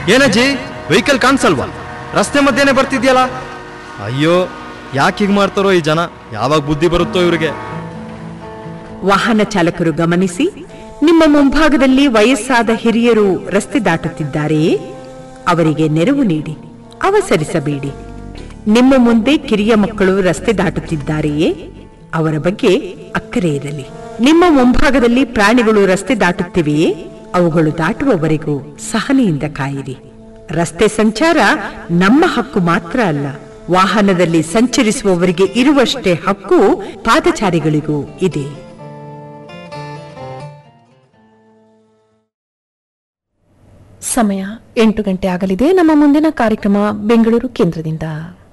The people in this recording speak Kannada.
ಏನಜ್ಜಿ ವೆಹಿಕಲ್ ಕಾಣಿಸಲ್ವಾ ರಸ್ತೆ ಮಧ್ಯೆನೆ ಬರ್ತಿದ್ಯಲ್ಲ ಅಯ್ಯೋ ಯಾಕೆ ಹೀಗೆ ಮಾಡ್ತಾರೋ ಈ ಜನ ಯಾವಾಗ ಬುದ್ಧಿ ಬರುತ್ತೋ ಇವ್ರಿಗೆ ವಾಹನ ಚಾಲಕರು ಗಮನಿಸಿ ನಿಮ್ಮ ಮುಂಭಾಗದಲ್ಲಿ ವಯಸ್ಸಾದ ಹಿರಿಯರು ರಸ್ತೆ ದಾಟುತ್ತಿದ್ದಾರೆಯೇ ಅವರಿಗೆ ನೆರವು ನೀಡಿ ಅವಸರಿಸಬೇಡಿ ನಿಮ್ಮ ಮುಂದೆ ಕಿರಿಯ ಮಕ್ಕಳು ರಸ್ತೆ ದಾಟುತ್ತಿದ್ದಾರೆಯೇ ಅವರ ಬಗ್ಗೆ ಅಕ್ಕರೆ ಇರಲಿ ನಿಮ್ಮ ಮುಂಭಾಗದಲ್ಲಿ ಪ್ರಾಣಿಗಳು ರಸ್ತೆ ದಾಟುತ್ತಿವೆಯೇ ಅವುಗಳು ದಾಟುವವರೆಗೂ ಸಹನೆಯಿಂದ ಕಾಯಿರಿ ರಸ್ತೆ ಸಂಚಾರ ನಮ್ಮ ಹಕ್ಕು ಮಾತ್ರ ಅಲ್ಲ ವಾಹನದಲ್ಲಿ ಸಂಚರಿಸುವವರಿಗೆ ಇರುವಷ್ಟೇ ಹಕ್ಕು ಪಾದಚಾರಿಗಳಿಗೂ ಇದೆ ಸಮಯ ಎಂಟು ಗಂಟೆ ಆಗಲಿದೆ ನಮ್ಮ ಮುಂದಿನ ಕಾರ್ಯಕ್ರಮ ಬೆಂಗಳೂರು ಕೇಂದ್ರದಿಂದ